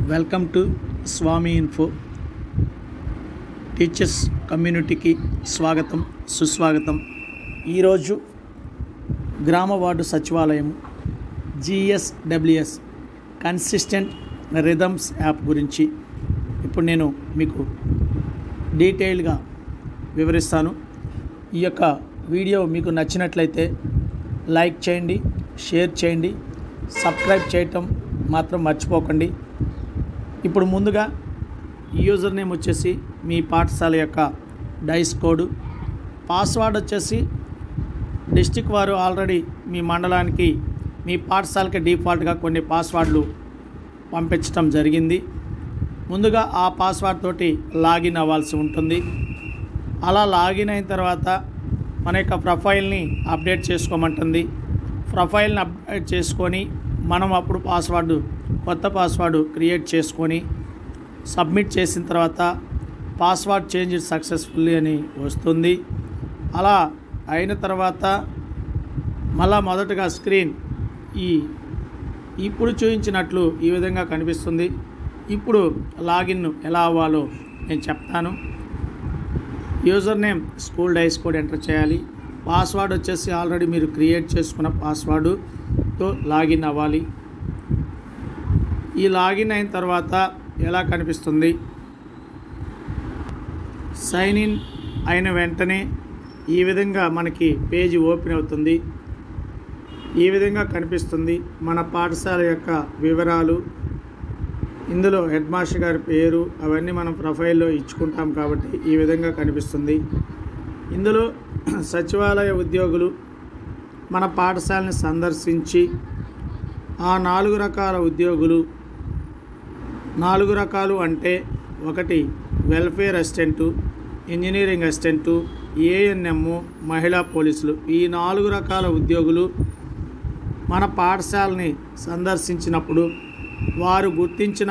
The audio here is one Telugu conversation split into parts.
welcome to Swamy info teachers కమ్యూనిటీకి స్వాగతం సుస్వాగతం ఈరోజు గ్రామ వార్డు సచివాలయం జిఎస్డబ్ల్యూఎస్ కన్సిస్టెంట్ రిథమ్స్ యాప్ గురించి ఇప్పుడు నేను మీకు డీటెయిల్గా వివరిస్తాను ఈ యొక్క వీడియో మీకు నచ్చినట్లయితే లైక్ చేయండి షేర్ చేయండి సబ్స్క్రైబ్ చేయటం మాత్రం మర్చిపోకండి ఇప్పుడు ముందుగా యూజర్ నేమ్ వచ్చేసి మీ పాఠశాల యొక్క డైస్ కోడ్ పాస్వర్డ్ వచ్చేసి డిస్టిక్ వారు ఆల్రెడీ మీ మండలానికి మీ పాఠశాలకి డిఫాల్ట్గా కొన్ని పాస్వర్డ్లు పంపించడం జరిగింది ముందుగా ఆ పాస్వర్డ్ తోటి లాగిన్ అవ్వాల్సి ఉంటుంది అలా లాగిన్ అయిన తర్వాత మన యొక్క ప్రొఫైల్ని అప్డేట్ చేసుకోమంటుంది ప్రొఫైల్ని అప్డేట్ చేసుకొని మనం అప్పుడు పాస్వర్డ్ కొత్త పాస్వర్డ్ క్రియేట్ చేసుకొని సబ్మిట్ చేసిన తర్వాత పాస్వర్డ్ చేంజ్ సక్సెస్ఫుల్లీ అని వస్తుంది అలా అయిన తర్వాత మళ్ళా మొదటగా స్క్రీన్ ఈ ఇప్పుడు చూపించినట్లు ఈ విధంగా కనిపిస్తుంది ఇప్పుడు లాగిన్ ఎలా అవ్వాలో నేను చెప్తాను user name school DISE code enter చేయాలి పాస్వర్డ్ వచ్చేసి ఆల్రెడీ మీరు క్రియేట్ చేసుకున్న పాస్వర్డ్తో లాగిన్ అవ్వాలి ఈ లాగిన్ అయిన తర్వాత ఎలా కనిపిస్తుంది సైన్ ఇన్ అయిన వెంటనే ఈ విధంగా మనకి పేజీ ఓపెన్ అవుతుంది ఈ విధంగా కనిపిస్తుంది మన పాఠశాల యొక్క వివరాలు ఇందులో హెడ్ మాస్టర్ గారి పేరు అవన్నీ మనం ప్రొఫైల్లో ఇచ్చుకుంటాం కాబట్టి ఈ విధంగా కనిపిస్తుంది ఇందులో సచివాలయ ఉద్యోగులు మన పాఠశాలని సందర్శించి ఆ నాలుగు రకాల ఉద్యోగులు నాలుగు రకాలు అంటే ఒకటి welfare assistant engineering assistant A N పోలీసులు ఈ నాలుగు రకాల ఉద్యోగులు మన పాఠశాలని సందర్శించినప్పుడు వారు గుర్తించిన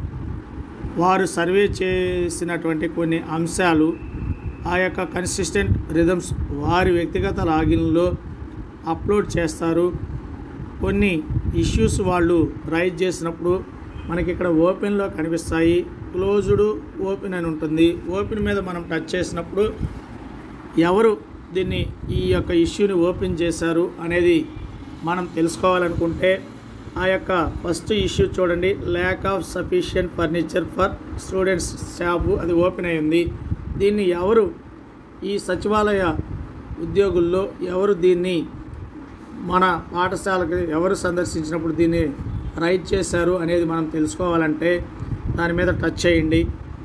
వారు సర్వే చేసినటువంటి కొన్ని అంశాలు ఆ యొక్క కన్సిస్టెంట్ రిథమ్స్ వారి వ్యక్తిగత లాగిన్లో అప్లోడ్ చేస్తారు కొన్ని ఇష్యూస్ వాళ్ళు రైజ్ చేసినప్పుడు మనకి ఇక్కడ ఓపెన్లో కనిపిస్తాయి క్లోజ్డ్ ఓపెన్ అని ఉంటుంది ఓపెన్ మీద మనం టచ్ చేసినప్పుడు ఎవరు దీన్ని ఈ యొక్క ఇష్యూని ఓపెన్ చేశారు అనేది మనం తెలుసుకోవాలనుకుంటే ఆ యొక్క ఫస్ట్ ఇష్యూ చూడండి lack of sufficient furniture for students staff అది ఓపెన్ అయింది దీన్ని ఎవరు ఈ సచివాలయ ఉద్యోగుల్లో ఎవరు దీన్ని మన పాఠశాలకు ఎవరు సందర్శించినప్పుడు దీన్ని రైట్ చేశారు అనేది మనం తెలుసుకోవాలంటే దాని మీద టచ్ చేయండి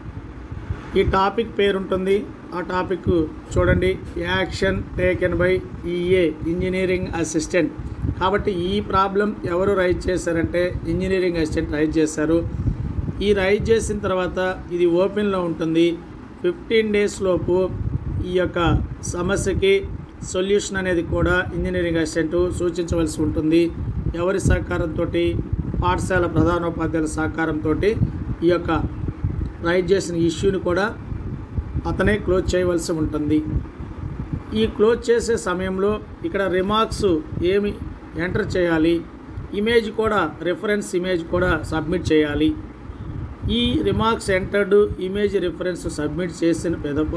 ఈ టాపిక్ పేరు ఉంటుంది ఆ టాపిక్ చూడండి action taken by EA engineering assistant కాబట్టి ఈ ప్రాబ్లం ఎవరు రైజ్ చేశారంటే ఇంజనీరింగ్ అసిస్టెంట్ రైజ్ చేశారు ఈ రైజ్ చేసిన తర్వాత ఇది ఓపెన్లో ఉంటుంది ఫిఫ్టీన్ డేస్ లోపు ఈ యొక్క సమస్యకి సొల్యూషన్ అనేది కూడా ఇంజనీరింగ్ అసిస్టెంట్ సూచించవలసి ఉంటుంది ఎవరి సహకారంతో పాఠశాల ప్రధానోపాధ్యాయుల సహకారంతో ఈ యొక్క రైజ్ చేసిన ఇష్యూని కూడా అతనే క్లోజ్ చేయవలసి ఉంటుంది ఈ క్లోజ్ చేసే సమయంలో ఇక్కడ రిమార్క్స్ ఏమి ఎంటర్ చేయాలి ఇమేజ్ కూడా రిఫరెన్స్ ఇమేజ్ కూడా సబ్మిట్ చేయాలి ఈ remarks entered image reference submit చేసిన పెదప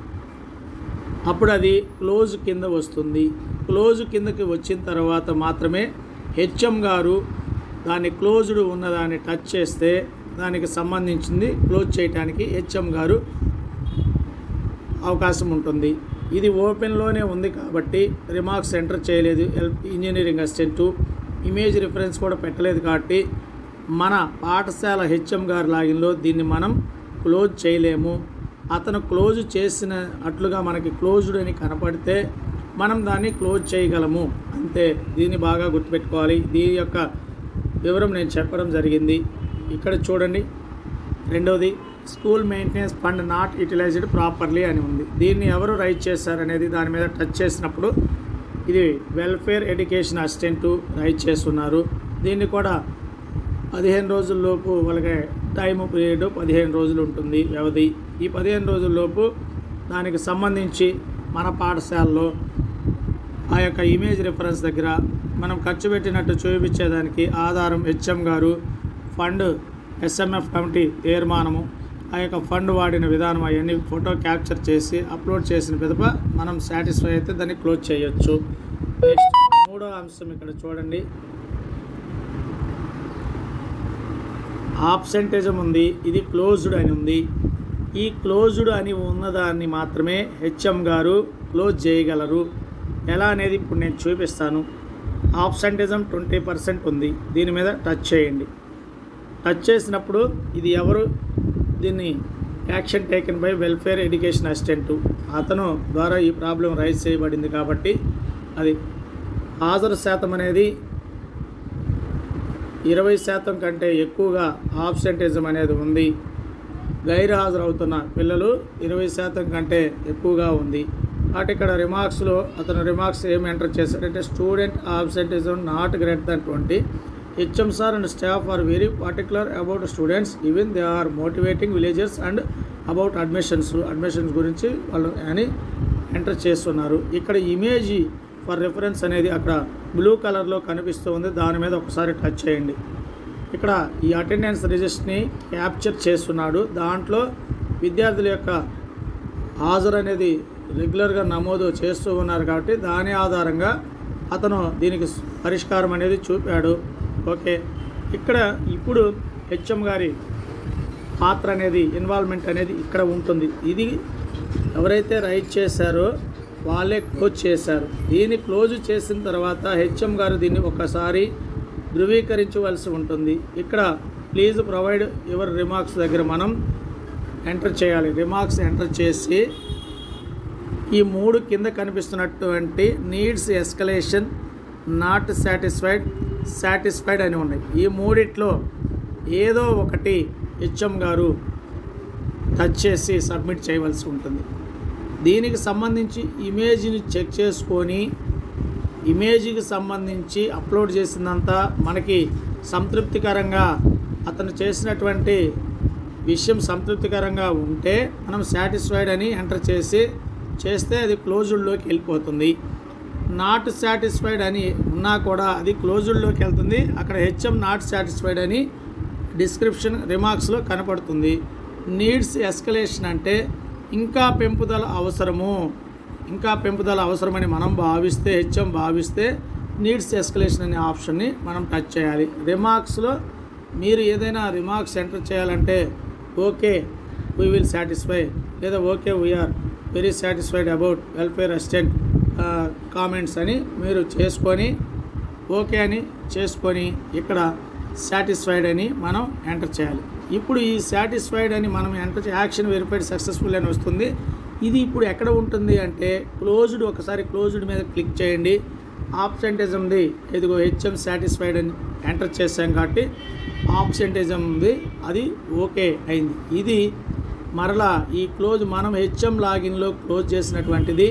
అప్పుడు అది క్లోజ్ కింద వస్తుంది క్లోజ్ కిందకి వచ్చిన తర్వాత మాత్రమే హెచ్ఎం గారు దాన్ని క్లోజ్డ్ ఉన్నదాన్ని టచ్ చేస్తే దానికి సంబంధించింది క్లోజ్ చేయడానికి హెచ్ఎం గారు అవకాశం ఉంటుంది ఇది ఓపెన్లోనే ఉంది కాబట్టి రిమార్క్స్ ఎంటర్ చేయలేదు ఇంజనీరింగ్ అసిస్టెంటు ఇమేజ్ రిఫరెన్స్ కూడా పెట్టలేదు కాబట్టి మన పాఠశాల హెచ్ఎం గారి లాగిన్లో దీన్ని మనం క్లోజ్ చేయలేము అతను క్లోజ్ చేసిన అట్లుగా మనకి క్లోజ్డ్ అని కనపడితే మనం దాన్ని క్లోజ్ చేయగలము అంతే దీన్ని బాగా గుర్తుపెట్టుకోవాలి దీని యొక్క వివరం నేను చెప్పడం జరిగింది ఇక్కడ చూడండి రెండవది school maintenance fund not utilised properly అని ఉంది దీన్ని ఎవరు రైట్ చేశారనేది దాని మీద టచ్ చేసినప్పుడు ఇది వెల్ఫేర్ ఎడ్యుకేషన్ అసిస్టెంట్ రైట్ చేస్తున్నారు దీన్ని కూడా పదిహేను రోజుల్లోపు వాళ్ళకి టైం పీరియడ్ పదిహేను రోజులు ఉంటుంది వ్యవధి ఈ పదిహేను రోజుల్లోపు దానికి సంబంధించి మన పాఠశాలలో ఆ యొక్క ఇమేజ్ రిఫరెన్స్ దగ్గర మనం ఖర్చు పెట్టినట్టు చూపించేదానికి ఆధారం హెచ్ఎం గారు ఫండ్ ఎస్ఎంఎఫ్ కమిటీ తీర్మానము ఆ యొక్క ఫండ్ వాడిన విధానం అవన్నీ ఫోటో క్యాప్చర్ చేసి అప్లోడ్ చేసిన పిదప మనం సాటిస్ఫై అయితే దాన్ని క్లోజ్ చేయొచ్చు నెక్స్ట్ మూడో అంశం ఇక్కడ చూడండి ఆబ్సెంటేజం ఉంది ఇది క్లోజ్డ్ అని ఉంది ఈ క్లోజ్డ్ అని ఉన్నదాన్ని మాత్రమే హెచ్ఎం గారు క్లోజ్ చేయగలరు ఎలా అనేది ఇప్పుడు నేను చూపిస్తాను ఆబ్సెంటేజం ట్వంటీ పర్సెంట్ ఉంది దీని మీద టచ్ చేయండి టచ్ చేసినప్పుడు ఇది ఎవరు దీన్ని action taken by welfare education assistant అతను ద్వారా ఈ ప్రాబ్లం రైజ్ చేయబడింది కాబట్టి అది హాజరు శాతం అనేది ఇరవై శాతం కంటే ఎక్కువగా ఆబ్సెంటేజం అనేది ఉంది గైర్ హాజరవుతున్న పిల్లలు ఇరవై శాతం కంటే ఎక్కువగా ఉంది కాబట్టి ఇక్కడ రిమార్క్స్లో అతను రిమార్క్స్ ఏం ఎంటర్ చేశాడంటే student absenteeism not great than twenty HM sir and staff are very particular about students even they are motivating villages and about admissions admissions గురించి వాళ్ళు అని ఎంటర్ చేస్తున్నారు ఇక్కడ ఇమేజ్ ఫర్ రెఫరెన్స్ అనేది అక్కడ బ్లూ కలర్లో కనిపిస్తూ ఉంది దాని మీద ఒకసారి టచ్ చేయండి ఇక్కడ ఈ అటెండెన్స్ రిజిస్ట్ని క్యాప్చర్ చేస్తున్నాడు దాంట్లో విద్యార్థుల యొక్క హాజరు అనేది రెగ్యులర్గా నమోదు చేస్తూ ఉన్నారు కాబట్టి దాని ఆధారంగా అతను దీనికి పరిష్కారం అనేది చూపాడు ఓకే ఇక్కడ ఇప్పుడు హెచ్ఎం గారి పాత్ర అనేది ఇన్వాల్వ్మెంట్ అనేది ఇక్కడ ఉంటుంది ఇది ఎవరైతే రైట్ చేశారో వాళ్ళే క్లోజ్ చేశారు దీన్ని క్లోజ్ చేసిన తర్వాత హెచ్ఎం గారు దీన్ని ఒకసారి ధృవీకరించవలసి ఉంటుంది ఇక్కడ ప్లీజ్ ప్రొవైడ్ యువర్ రిమార్క్స్ దగ్గర మనం ఎంటర్ చేయాలి రిమార్క్స్ ఎంటర్ చేసి ఈ మూడు కింద కనిపిస్తున్నటువంటి needs escalation not satisfied satisfied అని ఉన్నాయి ఈ మూడిట్లో ఏదో ఒకటి హెచ్ఎం గారు టచ్ చేసి సబ్మిట్ చేయవలసి ఉంటుంది దీనికి సంబంధించి ఇమేజ్ని చెక్ చేసుకొని ఇమేజ్కి సంబంధించి అప్లోడ్ చేసిందంతా మనకి సంతృప్తికరంగా అతను చేసినటువంటి విషయం సంతృప్తికరంగా ఉంటే మనం సాటిస్ఫైడ్ అని ఎంటర్ చేసి చేస్తే అది క్లోజ్డ్లోకి వెళ్ళిపోతుంది నాట్ సాటిస్ఫైడ్ అని ఉన్నా కూడా అది క్లోజ్డ్లోకి వెళ్తుంది అక్కడ హెచ్ఎం నాట్ సాటిస్ఫైడ్ అని డిస్క్రిప్షన్ రిమార్క్స్లో కనపడుతుంది నీడ్స్ ఎస్కలేషన్ అంటే ఇంకా పెంపుదల అవసరము ఇంకా పెంపుదల అవసరమని మనం భావిస్తే హెచ్ఎం భావిస్తే నీడ్స్ ఎస్కలేషన్ అనే ఆప్షన్ని మనం టచ్ చేయాలి రిమార్క్స్లో మీరు ఏదైనా రిమార్క్స్ ఎంటర్ చేయాలంటే ఓకే వీ విల్ సాటిస్ఫై లేదా okay we are very satisfied about welfare assistant comments అని మీరు చేసుకొని ఓకే అని చేసుకొని ఇక్కడ సాటిస్ఫైడ్ అని మనం ఎంటర్ చేయాలి ఇప్పుడు ఈ సాటిస్ఫైడ్ అని మనం ఎంటర్ యాక్షన్ వెరిఫైడ్ సక్సెస్ఫుల్ అని వస్తుంది ఇది ఇప్పుడు ఎక్కడ ఉంటుంది అంటే క్లోజ్డ్ ఒకసారి క్లోజ్డ్ మీద క్లిక్ చేయండి ఆబ్సెంటేజంది ఇదిగో హెచ్ఎం సాటిస్ఫైడ్ అని ఎంటర్ చేసాం కాబట్టి ఆబ్సెంటేజం ఉంది అది ఓకే అయింది ఇది మరలా ఈ క్లోజ్ మనం హెచ్ఎం లాగిన్లో క్లోజ్ చేసినటువంటిది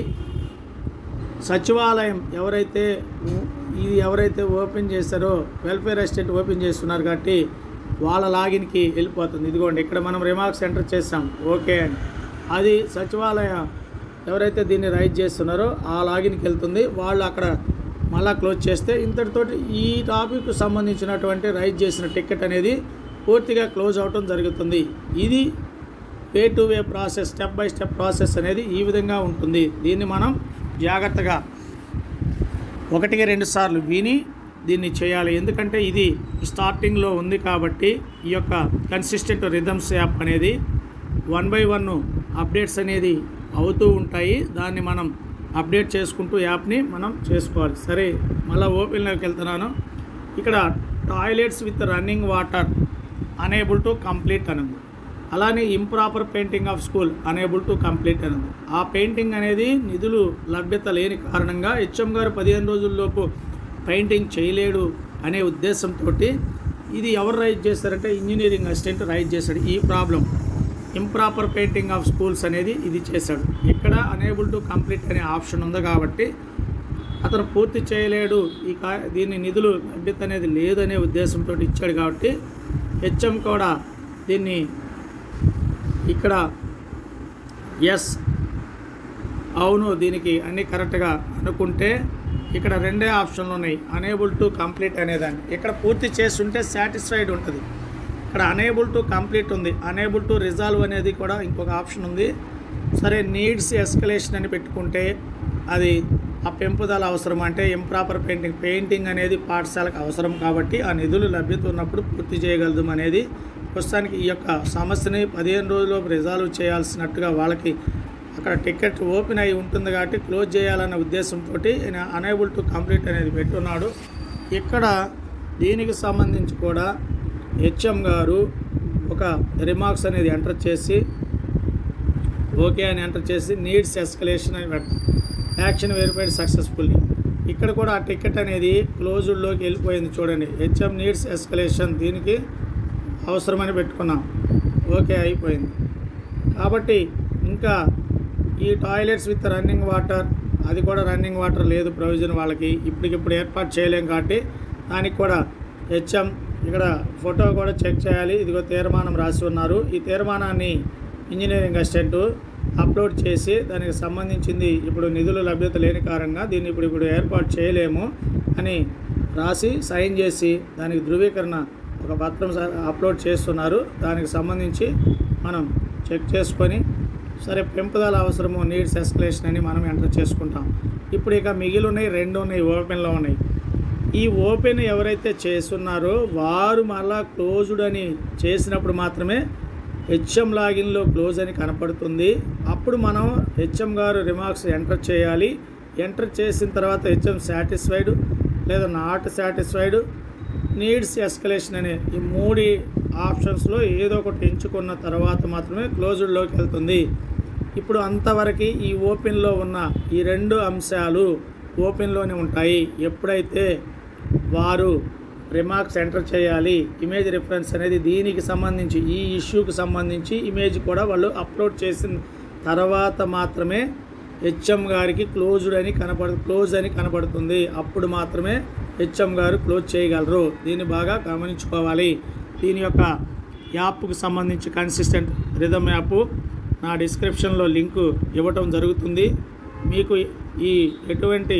సచివాలయం ఎవరైతే ఇది ఎవరైతే ఓపెన్ చేస్తారో వెల్ఫేర్ అసిస్టెంట్ ఓపెన్ చేస్తున్నారు కాబట్టి వాళ్ళ లాగిన్కి వెళ్ళిపోతుంది ఇదిగోండి ఇక్కడ మనం రిమార్క్స్ ఎంటర్ చేస్తాం ఓకే అని అది సచివాలయ ఎవరైతే దీన్ని రైట్ చేస్తున్నారో ఆ లాగిన్కి వెళ్తుంది వాళ్ళు అక్కడ మళ్ళా క్లోజ్ చేస్తే ఇంతటితోటి ఈ టాపిక్ సంబంధించినటువంటి రైట్ చేసిన టికెట్ అనేది పూర్తిగా క్లోజ్ అవటం జరుగుతుంది ఇది way to way process step by step process అనేది ఈ విధంగా ఉంటుంది దీన్ని మనం జాగ్రత్తగా ఒకటికి రెండు సార్లు విని దీన్ని చేయాలి ఎందుకంటే ఇది స్టార్టింగ్లో ఉంది కాబట్టి ఈ యొక్క కన్సిస్టెంట్ రిథమ్స్ యాప్ అనేది వన్ బై వన్ అప్డేట్స్ అనేది అవుతూ ఉంటాయి దాన్ని మనం అప్డేట్ చేసుకుంటూ యాప్ని మనం చేసుకోవాలి సరే మళ్ళీ ఓపెన్లోకి వెళ్తున్నాను ఇక్కడ toilets with running water unable to complete అని ఉంది అలానే improper painting of school unable to complete అని ఉంది ఆ పెయింటింగ్ అనేది నిధులు లభ్యత లేని కారణంగా హెచ్ఎం గారు పదిహేను రోజుల్లోపు పెయింటింగ్ చేయలేడు అనే ఉద్దేశంతో ఇది ఎవరు రైట్ చేస్తారంటే ఇంజనీరింగ్ అసిస్టెంట్ రైట్ చేశాడు ఈ problem improper painting of schools అనేది ఇది చేశాడు ఇక్కడ అనేబుల్ టు కంప్లీట్ అనే ఆప్షన్ ఉంది కాబట్టి అతను పూర్తి చేయలేడు ఈ కా దీని నిధులు లభ్యత అనేది లేదనే ఉద్దేశంతో ఇచ్చాడు కాబట్టి హెచ్ఎం కూడా దీన్ని ఇక్కడ ఎస్ అవును దీనికి అన్నీ కరెక్ట్గా అనుకుంటే ఇక్కడ రెండే ఆప్షన్లు ఉన్నాయి అనేబుల్ టు కంప్లీట్ అనేదాన్ని ఇక్కడ పూర్తి చేస్తుంటే సాటిస్ఫైడ్ ఉంటుంది ఇక్కడ అనేబుల్ టు కంప్లీట్ ఉంది అనేబుల్ టు రిజాల్వ్ అనేది కూడా ఇంకొక ఆప్షన్ ఉంది సరే నీడ్స్ ఎస్కలేషన్ అని పెట్టుకుంటే అది ఆ పెంపుదల అవసరం అంటే ఇంప్రాపర్ పెయింటింగ్ పెయింటింగ్ అనేది పాఠశాలకు అవసరం కాబట్టి ఆ నిధులు లభ్యత ఉన్నప్పుడు పూర్తి చేయగలదు అనేది ప్రస్తుతానికి ఈ యొక్క సమస్యని పదిహేను రోజుల్లో రిజాల్వ్ చేయాల్సినట్టుగా వాళ్ళకి అక్కడ టికెట్ ఓపెన్ అయి ఉంటుంది కాబట్టి క్లోజ్ చేయాలన్న ఉద్దేశంతో అనేబుల్ టు కంప్లీట్ అనేది పెట్టున్నాడు ఇక్కడ దీనికి సంబంధించి కూడా హెచ్ఎం గారు ఒక రిమార్క్స్ అనేది ఎంటర్ చేసి ఓకే అని ఎంటర్ చేసి నీడ్స్ ఎస్కలేషన్ అని పెడతాం యాక్షన్ వెరిఫైడ్ సక్సెస్ఫుల్లీ ఇక్కడ కూడా ఆ టికెట్ అనేది క్లోజ్డ్లోకి వెళ్ళిపోయింది చూడండి హెచ్ఎం నీడ్స్ ఎస్కలేషన్ దీనికి అవసరమని పెట్టుకున్నాం ఓకే అయిపోయింది కాబట్టి ఇంకా ఈ టాయిలెట్స్ విత్ రన్నింగ్ వాటర్ అది కూడా రన్నింగ్ వాటర్ లేదు ప్రొవిజన్ వాళ్ళకి ఇప్పటికిప్పుడు ఏర్పాటు చేయలేం కాబట్టి దానికి కూడా హెచ్ఎం ఇక్కడ ఫోటో కూడా చెక్ చేయాలి ఇదిగో తీర్మానం రాసి ఉన్నారు ఈ తీర్మానాన్ని ఇంజనీరింగ్ అసిస్టెంట్ అప్లోడ్ చేసి దానికి సంబంధించింది ఇప్పుడు నిధులు లభ్యత లేని కారణంగా దీన్ని ఇప్పుడు ఇప్పుడు ఏర్పాటు చేయలేము అని రాసి సైన్ చేసి దానికి ధృవీకరణ ఒక పత్రం స- అప్లోడ్ చేస్తున్నారు దానికి సంబంధించి మనం చెక్ చేసుకొని సరే పెంపుదల అవసరము నీడ్స్ ఎస్కలేషన్ అని మనం ఎంటర్ చేసుకుంటాం ఇప్పుడు ఇక మిగిలి ఉన్నాయి రెండు ఉన్నాయి ఓపెన్లో ఉన్నాయి ఈ ఓపెన్ ఎవరైతే చేస్తున్నారో వారు మళ్ళా క్లోజ్డ్ అని చేసినప్పుడు మాత్రమే హెచ్ఎం లాగిన్లో క్లోజ్ అని కనపడుతుంది అప్పుడు మనం హెచ్ఎం గారు రిమార్క్స్ ఎంటర్ చేయాలి ఎంటర్ చేసిన తర్వాత హెచ్ఎం సాటిస్ఫైడ్ లేదా నాట్ సాటిస్ఫైడ్ నీడ్స్ ఎస్కలేషన్ అనే ఈ మూడు ఆప్షన్స్లో ఏదో ఒకటి ఎంచుకున్న తర్వాత మాత్రమే క్లోజ్డ్లోకి వెళ్తుంది ఇప్పుడు అంతవరకు ఈ ఓపెన్లో ఉన్న ఈ రెండు అంశాలు ఓపెన్లోనే ఉంటాయి ఎప్పుడైతే వారు రిమార్క్స్ ఎంటర్ చేయాలి ఇమేజ్ రిఫరెన్స్ అనేది దీనికి సంబంధించి ఈ ఇష్యూకి సంబంధించి ఇమేజ్ కూడా వాళ్ళు అప్లోడ్ చేసిన తర్వాత మాత్రమే హెచ్ఎం గారికి క్లోజ్డ్ అని కనపడు క్లోజ్ అని కనపడుతుంది అప్పుడు మాత్రమే హెచ్ఎం గారు క్లోజ్ చేయగలరు దీన్ని బాగా గమనించుకోవాలి దీని యొక్క యాప్కు సంబంధించి కన్సిస్టెంట్ రిథమ్ యాప్ నా డిస్క్రిప్షన్లో లింకు ఇవ్వటం జరుగుతుంది మీకు ఈ ఎటువంటి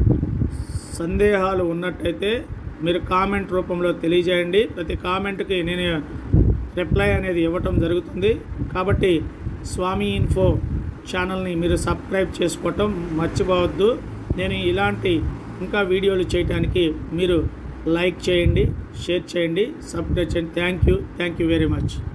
సందేహాలు ఉన్నట్టయితే మీరు కామెంట్ రూపంలో తెలియజేయండి ప్రతి కామెంట్కి నేను రిప్లై అనేది ఇవ్వటం జరుగుతుంది కాబట్టి స్వామి ఇన్ఫో ఛానల్ని మీరు సబ్స్క్రైబ్ చేసుకోవటం మర్చిపోవద్దు నేను ఇలాంటి ఇంకా వీడియోలు చేయడానికి మీరు లైక్ చేయండి షేర్ చేయండి సబ్స్క్రైబ్ చేయండి thank you thank you very much